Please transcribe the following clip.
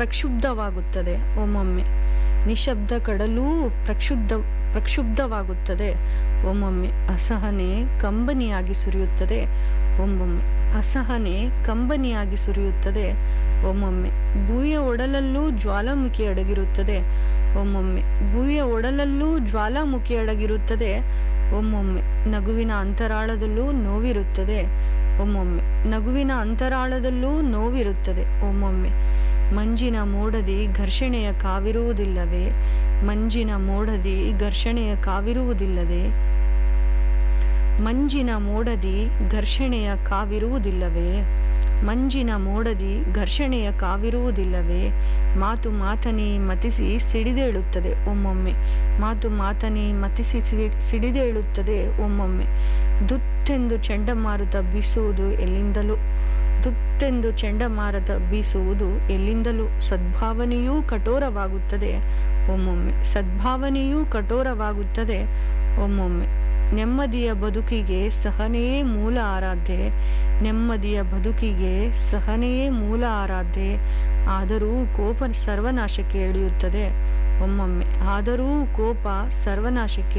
ಪ್ರಕ್ಷುಬ್ಧವಾಗುತ್ತದೆ ಒಮ್ಮೊಮ್ಮೆ ನಿಶಬ್ದ ಕಡಲೂ ಪ್ರಕ್ಷುಬ್ಧ ಪ್ರಕ್ಷುಬ್ಧವಾಗುತ್ತದೆ ಒಮ್ಮೊಮ್ಮೆ ಅಸಹನೆ ಕಂಬನಿಯಾಗಿ ಸುರಿಯುತ್ತದೆ ಒಮ್ಮೊಮ್ಮೆ ಅಸಹನೆ ಕಂಬನಿಯಾಗಿ ಸುರಿಯುತ್ತದೆ ಒಮ್ಮೊಮ್ಮೆ ಭೂಮಿಯ ಒಡಲಲ್ಲೂ ಜ್ವಾಲಾಮುಖಿ ಅಡಗಿರುತ್ತದೆ ಒಮ್ಮೊಮ್ಮೆ ಭೂಮಿಯ ಒಡಲಲ್ಲೂ ಜ್ವಾಲಾಮುಖಿ ಅಡಗಿರುತ್ತದೆ ಒಮ್ಮೊಮ್ಮೆ ನಗುವಿನ ಅಂತರಾಳದಲ್ಲೂ ನೋವಿರುತ್ತದೆ ಒಮ್ಮೊಮ್ಮೆ ನಗುವಿನ ಅಂತರಾಳದಲ್ಲೂ ನೋವಿರುತ್ತದೆ ಒಮ್ಮೊಮ್ಮೆ ಮಂಜಿನ ಮೋಡದಿ ಘರ್ಷಣೆಯ ಕಾವಿರುವುದಿಲ್ಲವೇ ಮಂಜಿನ ಮೋಡದಿ ಘರ್ಷಣೆಯ ಕಾವಿರುವುದಿಲ್ಲದೆ ಮಂಜಿನ ಮೋಡದಿ ಘರ್ಷಣೆಯ ಕಾವಿರುವುದಿಲ್ಲವೇ ಮಂಜಿನ ಮೋಡದಿ ಘರ್ಷಣೆಯ ಕಾವಿರುವುದಿಲ್ಲವೇ ಮಾತು ಮಾತನಿ ಮತಿಸಿ ಸಿಡಿದೇಳುತ್ತದೆ ಒಮ್ಮೊಮ್ಮೆ ಮಾತು ಮಾತನಿ ಮತಿಸಿ ಸಿಡಿ- ಸಿಡಿದೇಳುತ್ತದೆ ಒಮ್ಮೊಮ್ಮೆ ದುತ್ತೆಂದು ಚಂಡಮಾರುತ ಬೀಸುವುದು ಎಲ್ಲಿಂದಲೂ ದುತ್ತೆಂದು ಚಂಡಮಾರುತ ಬೀಸುವುದು ಎಲ್ಲಿಂದಲೂ ಸದ್ಭಾವನೆಯೂ ಕಠೋರವಾಗುತ್ತದೆ ಒಮ್ಮೊಮ್ಮೆ ಸದ್ಭಾವನೆಯೂ ಕಠೋರವಾಗುತ್ತದೆ ಒಮ್ಮೊಮ್ಮೆ ನೆಮ್ಮದಿಯ ಬದುಕಿಗೆ ಸಹನೆಯೇ ಮೂಲ ಆರಾಧ್ಯ ನೆಮ್ಮದಿಯ ಬದುಕಿಗೆ ಸಹನೆಯೇ ಮೂಲ ಆರಾಧ್ಯ ಆದರೂ ಕೋಪ ಸರ್ವನಾಶಕ್ಕೆ ಎಳೆಯುತ್ತದೆ ಒಮ್ಮೊಮ್ಮೆ ಆದರೂ ಕೋಪ ಸರ್ವನಾಶಕ್ಕೆ